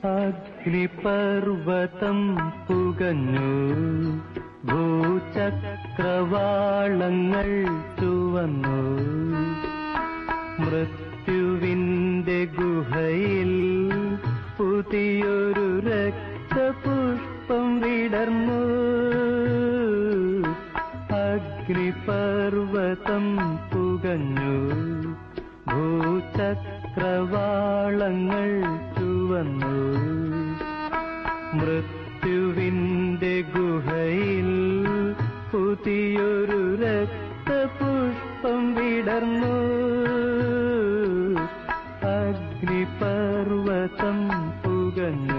അഗ്നിപർവതം പുകഞ്ഞു ഭൂചക്രവാളങ്ങൾ ചുവന്നു മൃത്യുവിന്റെ ഗുഹയിൽ പുതിയൊരു രക്തപുഷ്പം വിടർന്നു അഗ്നിപർവതം പുകഞ്ഞു ഭൂചക്രവാളങ്ങൾ ചുവന്നു മൃത്യുവിന്റെ ഗുഹയിൽ പുതിയൊരു രക്തപുഷ്പം വിടർന്നു അഗ്നിപർവതം പുകഞ്ഞു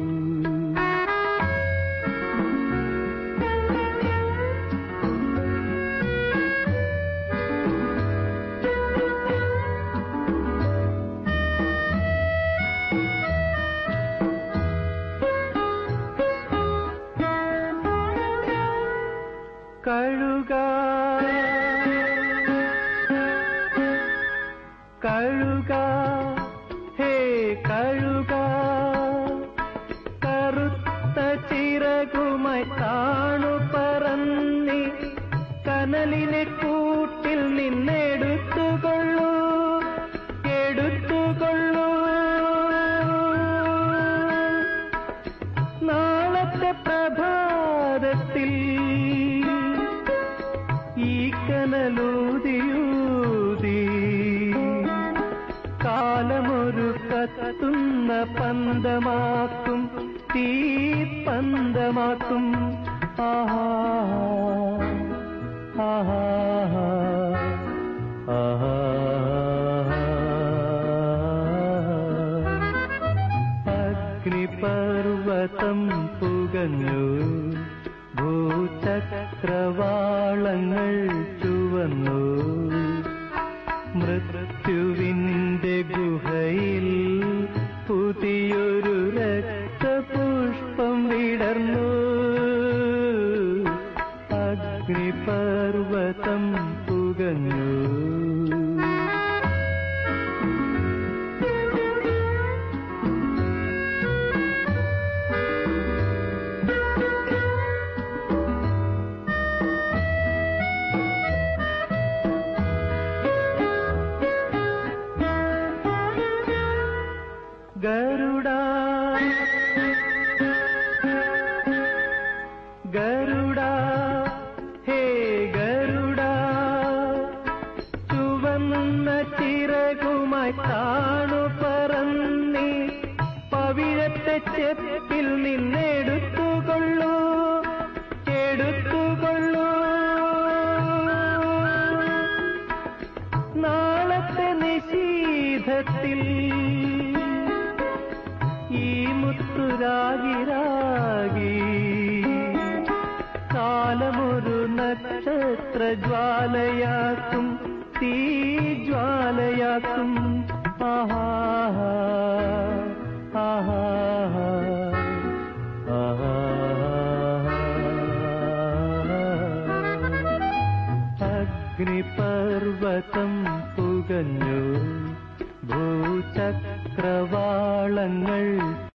കഴുക കഴുക ഹേ കഴുക കറുത്ത ചിറകുമായി കാണു പറന്നി കനലിനെ കൂട്ടിൽ നിന്നെടുത്തുകൊള്ളൂ എടുത്തുകൊള്ളൂ നാളത്തെ പ്രഭാതത്തിൽ ഈ കനലൂതിയൂതി കാലമൊരു കത്തുന്ന പന്തമാക്കും തീ പന്തമാക്കും ആഹാ ആഹാ ആഹാ അഗ്നിപർവതം പുകഞ്ഞു ഭൂചക്രവാളങ്ങൾ ചുവന്നു മൃത്യുവിന്റെ ഗുഹയിൽ പുതിയൊരു രക്തപുഷ്പം വിടർന്നു അഗ്നിപർവതം പുകഞ്ഞു ഗരുഡ ഗരുഡ ഹേ ഗരുഡ ചുവന്ന ചിറകുമായി കാണു പറന്നി പവിഴത്തെ ചെപ്പിൽ നിന്നെടുത്തുകൊള്ളൂ എടുത്തുകൊള്ളൂ നാളത്തെ നിശീധത്തിൽ ഈ മുത്തുരാഗിരാഗി കാലമൊരു നക്ഷത്ര ജ്വാലയാക്കും തീ ജ്വാലയാക്കും ആഹാ ആഹാ അഗ്നിപർവതം പുകഞ്ഞു ഭൂചക്രവാളങ്ങൾ